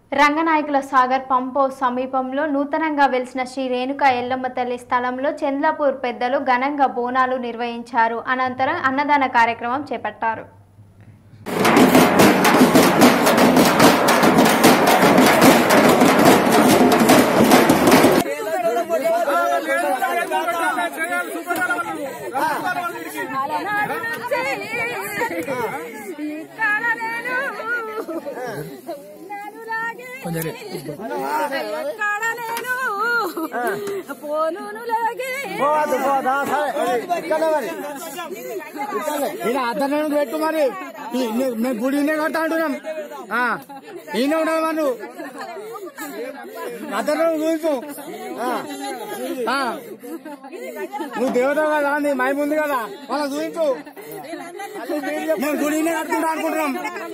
రంగనాయకుల Sagar pump house సమీపంలో నూతనంగా వెలిసిన శ్రీ రేణుకా ఎల్లమ్మ తల్లి స్థలంలో చంద్లాపూర్ పెద్దలు ఘనంగా బోనాలు నిర్వహించారు అనంతరం అన్నదాన కార్యక్రమం చేపట్టారు అలనాడు నుంచి ఇక్కడ నేను నన్నులాగే ఎక్కడ నేను పోనులాగే పోవద్దు పోదా సరే ఇక్కడ మరి ఈయన అద్దం పెట్టు మరి ఈ- నే- మేము గుడి ఈయనే కడతా అంటున్నాం ఆ, ఈయన ఉండదు మరి నువ్వు అద్దం చూపించు ఆ, ఆ. నువ్వు దేవత కదా నీ మై ఉంది కదా వాళ్ళ చూపించు మేము గుడి ఈయనే కట్టుకుంటా అనుకుంటున్నాం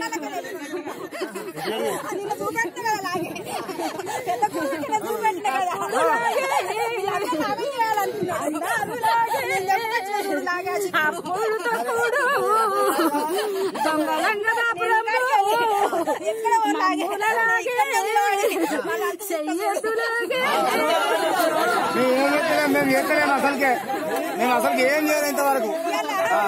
అప్పుడుతో కూడు దొంగలంగ దాపురంలో మమ్ములలాగే చెయ్యెత్తులాగే మేము ఏం చెప్పలేం మేము ఎక్కలేము అసలుకే మేము అసలుకి ఏం చేయలేదు ఇంతవరకు ఆ.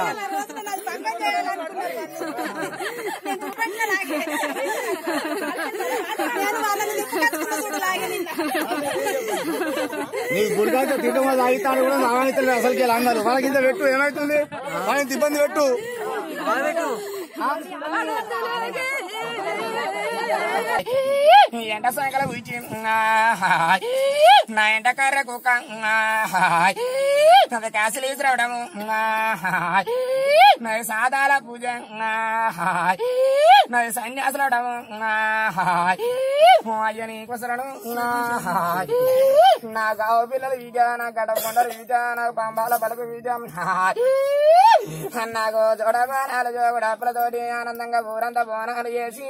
నీ గుడికాయ తిట్టం వల్ల ఆగితాను కూడా నాగనితలేదు అసలుకి ఇలా అన్నారు వాళ్ళకి ఇంత పెట్టు ఏమైతుంది వాళ్ళకి ఇబ్బంది పెట్టు ఎండ సాయంకాలం కూర్చి నా ఎండ కర్ర కుక్క అది కాసులు రావడము నాది సాదాల పూజ నాది సన్యాసులు అవడము అయ్య నీకు సరడు నా గావ పిల్లలు వీజ నా గడప కొండలు వీజ నాకు పంబాల పలుకు వీజ నాకు చూడబానాలు జోగుడు అప్పులతోటి ఆనందంగా ఊరంతా బోనాలు చేసి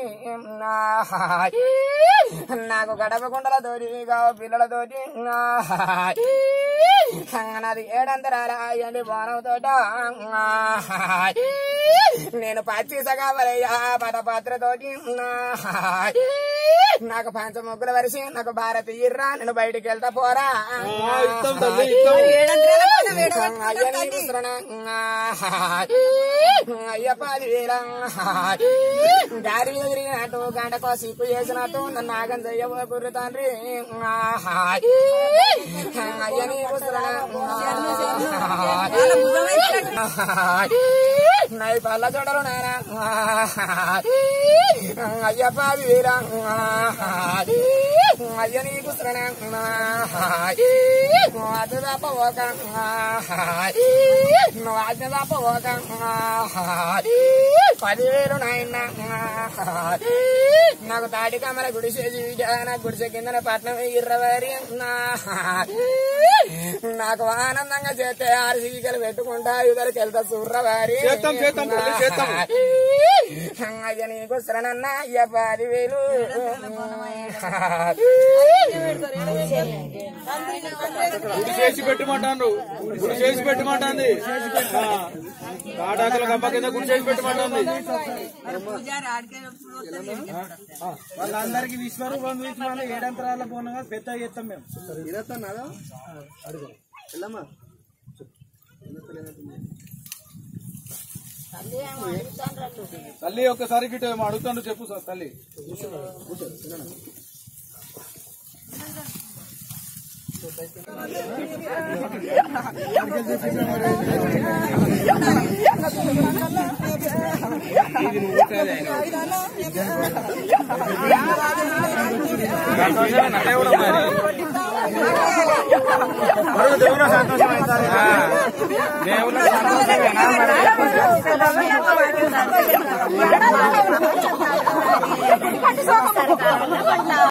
నాకు గడప కుండలతోటి గావ పిల్లలతోటి నాది ఏడంతరాల ఎండి బోనంతోట నేను పచ్చి సగావలయ్యా పట పాత్రతోటి నాకు పంచ ముగ్గుల వరిసి నాకు భారత ఇర్రా నేను బయటికి వెళ్తా పోరా అయ్య నీకు శరణ. అయ్యప్ప అది వీరా. దారి ఎదిరినట్టు గంటకో సిక్కు చేసినట్టు నన్ను ఆగం చెయ్యబో గుర్రు తండ్రి అయ్య నీకు శరణ. నై పల్ల చూడరు నాయన అయ్యప్ప అది వీరా. అయ్య నీకు శరణ. అది తప్ప ఒక నువ్వు ఆజ్ఞ తప్ప ఒక పదివేలు నాయన నాకు తాటి కమల గుడిసే నాకు గుడిసె కిందన పట్నం ఇర్రవారి నాకు ఆనందంగా చేస్తే ఆరు సీకలు పెట్టుకుంటా ఇద్దరికి వెళ్తా సుర్రవారి అయ్య నీకు శరణన్న అయ్య పదివేలు గుడి చేసి పెట్టమంటాను గుడి చేసి పెట్టమంటుంది తాటాకుల గంప కింద గుడి చేసి పెట్టమంటుంది వాళ్ళందరికి విశ్వరూపం చూసి మనం ఏడంతరాల పోనగా పెద్ద చేస్తాం మేము తల్లి ఒక్కసారి గిట్ట ఏమో అడుగుతాను చెప్పు సార్ తల్లి దేవుడు